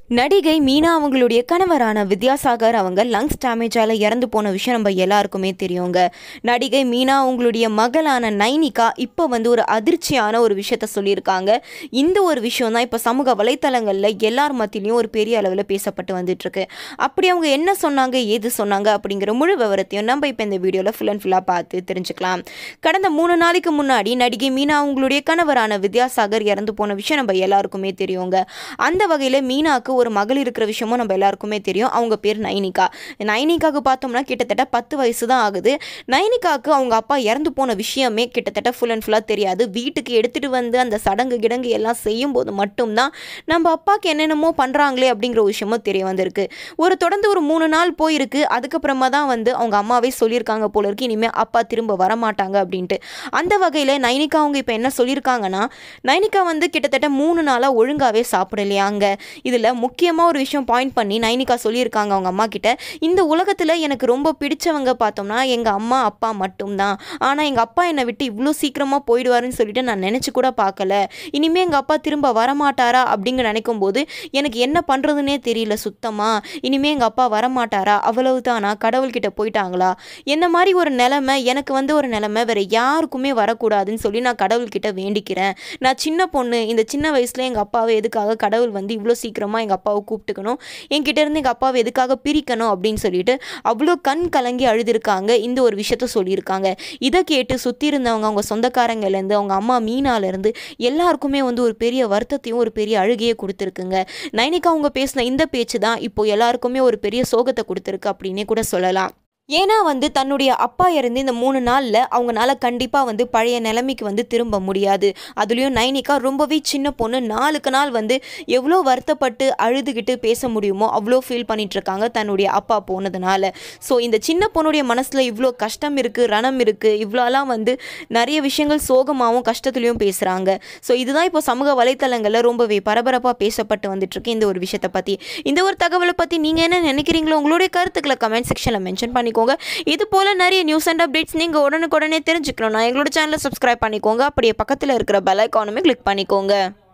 நடிகை மீனா அவங்களுடைய கணவரான வித்யாசாகர் அவங்க லங்ஸ் டேமேஜால் இறந்து போன விஷயம் நம்ம எல்லாருக்குமே தெரியுங்க நடிகை மீனா அவங்களுடைய மகளான நைனிகா இப்போ வந்து ஒரு அதிர்ச்சியான ஒரு விஷயத்த சொல்லியிருக்காங்க இந்த ஒரு விஷயம் தான் இப்போ சமூக வலைத்தளங்களில் எல்லார் மத்தியிலையும் ஒரு பெரிய அளவில் பேசப்பட்டு வந்துட்டுருக்கு அப்படி அவங்க என்ன சொன்னாங்க ஏது சொன்னாங்க அப்படிங்கிற முழு விவரத்தையும் நம்ம இப்போ இந்த வீடியோவில் ஃபுல் அண்ட் ஃபுல்லாக பார்த்து தெரிஞ்சுக்கலாம் கடந்த மூணு நாளைக்கு முன்னாடி நடிகை மீனா அவங்களுடைய கணவரான வித்யாசாகர் இறந்து போன விஷயம் நம்ம எல்லாருக்குமே தெரியுங்க அந்த வகையில் மீனாக்கு ஒரு மகள் இருக்கிற விஷயமும் நம்ம எல்லாருக்குமே தெரியும் அவங்க பேர் நைனிகா நைனிகாவுக்கு பார்த்தோம்னா கிட்டத்தட்ட பத்து வயசு தான் ஆகுது நைனிகாவுக்கு அவங்க அப்பா இறந்து போன விஷயமே கிட்டத்தட்ட ஃபுல் அண்ட் ஃபுல்லாக தெரியாது வீட்டுக்கு எடுத்துகிட்டு வந்து அந்த சடங்கு கிடங்கு எல்லாம் செய்யும்போது மட்டும்தான் நம்ம அப்பாவுக்கு என்னென்னமோ பண்ணுறாங்களே அப்படிங்கிற ஒரு விஷயமும் தெரிய வந்திருக்கு ஒரு தொடர்ந்து ஒரு மூணு நாள் போயிருக்கு அதுக்கப்புறமா தான் வந்து அவங்க அம்மாவே சொல்லியிருக்காங்க போல இருக்கு இனிமேல் அப்பா திரும்ப வரமாட்டாங்க அப்படின்ட்டு அந்த வகையில் நைனிகா அவங்க இப்போ என்ன சொல்லியிருக்காங்கன்னா நைனிகா வந்து கிட்டத்தட்ட மூணு நாளாக ஒழுங்காகவே சாப்பிடலையாங்க இதில் முக்கியமாக ஒரு விஷயம் பாயிண்ட் பண்ணி நைனிகா சொல்லியிருக்காங்க அவங்க அம்மா கிட்ட இந்த உலகத்தில் எனக்கு ரொம்ப பிடிச்சவங்க பார்த்தோம்னா எங்கள் அம்மா அப்பா மட்டும்தான் ஆனால் எங்கள் அப்பா என்னை விட்டு இவ்வளோ சீக்கிரமாக போயிடுவாருன்னு சொல்லிட்டு நான் நினச்சி கூட பார்க்கல இனிமேல் எங்கள் அப்பா திரும்ப வரமாட்டாரா அப்படிங்க நினைக்கும் போது எனக்கு என்ன பண்ணுறதுனே தெரியல சுத்தமாக இனிமேல் எங்கள் அப்பா வரமாட்டாரா அவ்வளவு தானா கடவுள்கிட்ட போயிட்டாங்களா என்ன மாதிரி ஒரு நிலைமை எனக்கு வந்து ஒரு நிலைமை வேறு யாருக்குமே வரக்கூடாதுன்னு சொல்லி நான் கடவுள்கிட்ட வேண்டிக்கிறேன் நான் சின்ன பொண்ணு இந்த சின்ன வயசில் எங்கள் அப்பாவை எதுக்காக கடவுள் வந்து இவ்வளோ சீக்கிரமாக எங்கள் அப்பாவை கூப்பிட்டுக்கணும் என்கிட்ட இருந்து எங்கள் அப்பாவை எதுக்காக பிரிக்கணும் அப்படின்னு சொல்லிட்டு அவ்வளோ கண் கலங்கி அழுதுருக்காங்க இந்த ஒரு விஷயத்த சொல்லியிருக்காங்க இதை கேட்டு சுற்றி இருந்தவங்க அவங்க சொந்தக்காரங்கலேருந்து அவங்க அம்மா மீனாலேருந்து எல்லாருக்குமே வந்து ஒரு பெரிய வருத்தத்தையும் ஒரு பெரிய அழுகையை கொடுத்துருக்குங்க நைனிகா அவங்க பேசின இந்த பேச்சு தான் இப்போ எல்லாருக்குமே ஒரு பெரிய சோகத்தை கொடுத்துருக்கு அப்படின்னே கூட சொல்லலாம் ஏன்னா வந்து தன்னுடைய அப்பா இறந்து இந்த மூணு நாளில் அவங்களால கண்டிப்பாக வந்து பழைய நிலைமைக்கு வந்து திரும்ப முடியாது அதுலேயும் நைனிகா ரொம்பவே சின்ன பொண்ணு நாளுக்கு நாள் வந்து எவ்வளோ வருத்தப்பட்டு அழுதுகிட்டு பேச முடியுமோ அவ்வளோ ஃபீல் பண்ணிட்டு இருக்காங்க தன்னுடைய அப்பா போனதுனால ஸோ இந்த சின்ன பொண்ணுடைய மனசில் இவ்வளோ கஷ்டம் இருக்குது ரணம் இருக்குது இவ்வளோலாம் வந்து நிறைய விஷயங்கள் சோகமாகவும் கஷ்டத்துலையும் பேசுகிறாங்க ஸோ இதுதான் இப்போ சமூக வலைத்தளங்களில் ரொம்பவே பரபரப்பாக பேசப்பட்டு வந்துட்டுருக்கு இந்த ஒரு விஷயத்தை பற்றி இந்த ஒரு தகவலை பற்றி நீங்கள் என்ன நினைக்கிறீங்களோ உங்களுடைய கருத்துக்களை கமெண்ட் செக்ஷனில் மென்ஷன் பண்ணிக்கோங்க இது போல் நிறைய நியூஸ் அண்ட் அப்டேட்ஸ் நீங்கள் உடனுக்குடனே தெரிஞ்சுக்கணும்னா எங்களோட சேனலை சப்ஸ்கிரைப் பண்ணிக்கோங்க அப்படியே பக்கத்தில் இருக்கிற பெல் ஐக்கானுமே கிளிக் பண்ணிக்கோங்க